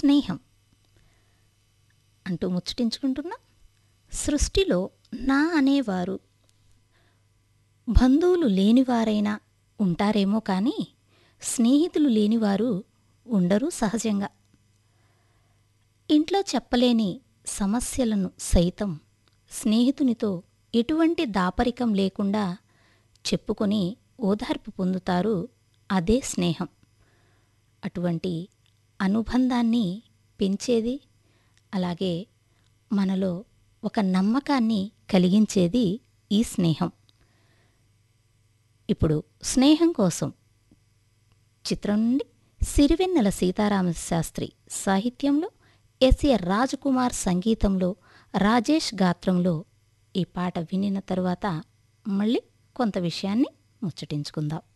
స్నేహం అంటూ ముచ్చటించుకుంటున్నాం సృష్టిలో నా అనేవారు బంధువులు లేనివారైనా ఉంటారేమో కానీ స్నేహితులు లేనివారు ఉండరు సహజంగా ఇంట్లో చెప్పలేని సమస్యలను సైతం స్నేహితునితో ఎటువంటి దాపరికం లేకుండా చెప్పుకొని ఓదార్పు పొందుతారు అదే స్నేహం అటువంటి అనుబంధాన్ని పెంచేది అలాగే మనలో ఒక నమ్మకాన్ని కలిగించేది ఈ స్నేహం ఇప్పుడు స్నేహం కోసం చిత్రం నుండి సిరివెన్నెల సీతారామ శాస్త్రి సాహిత్యంలో ఎస్ఏ రాజకుమార్ సంగీతంలో రాజేష్ గాత్రంలో ఈ పాట వినిన తరువాత మళ్ళీ కొంత విషయాన్ని ముచ్చటించుకుందాం